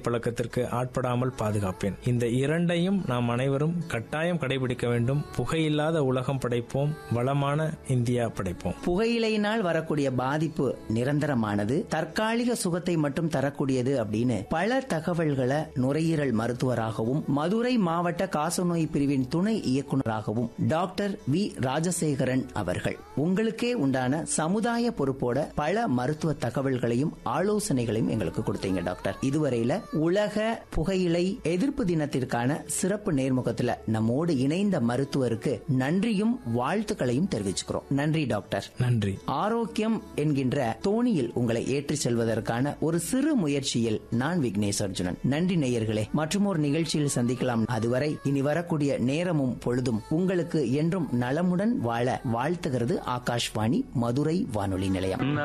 பழக்கத்திற்கு ஆட்படாமல் பாதுகாப்பேன் இந்த இரண்டையும் நாம் அனைவரும் கட்டாயம் கடைபிடிக்க வேண்டும் புகையில்லாத உலகம் படைப்போம் வளமான இந்தியா படைப்போம் புகையிலையினால் வரக்கூடிய பாதிப்பு நிரந்தரமானது தற்காலிக சுகத்தை மட்டும் தரக்கூடியது அப்படின்னு பல தகவல்களை நுரையீரல் மருத்துவராகவும் மதுரை மாவட்ட காசநோய் பிரிவின் துணை இயக்குநராகவும் டாக்டர் வி ராஜசேகரன் அவர்கள் உங்களுக்கே உண்டான சமுதாய பொறுப்போட பல மருத்துவ தகவல்களையும் ஆலோசனைகளையும் எங்களுக்கு கொடுத்தீங்க டாக்டர் இதுவரையில உலக புகையிலை எதிர்ப்பு தினத்திற்கான சிறப்பு நேர்முகத்துல நம்மோடு இணைந்த மருத்துவருக்கு நன்றியும் வாழ்த்துக்களையும் தெரிவிச்சுக்கிறோம் நன்றி டாக்டர் நன்றி ஆரோக்கியம் என்கின்ற தோணியில் உங்களை ஏற்றிச் செல்வதற்கான ஒரு சிறு முயற்சியில் நான் விக்னேஷ் அர்ஜுனன் நன்றி நேயர்களே மற்றும் ஒரு நிகழ்ச்சியில் சந்திக்கலாம் அதுவரை இனி வரக்கூடிய நேரமும் பொழுதும் உங்களுக்கு என்றும் நலமுடன் வாழ வாழ்த்துகிறது ஆகாஷ்வாணி மதுரை வானொலி நிலையம்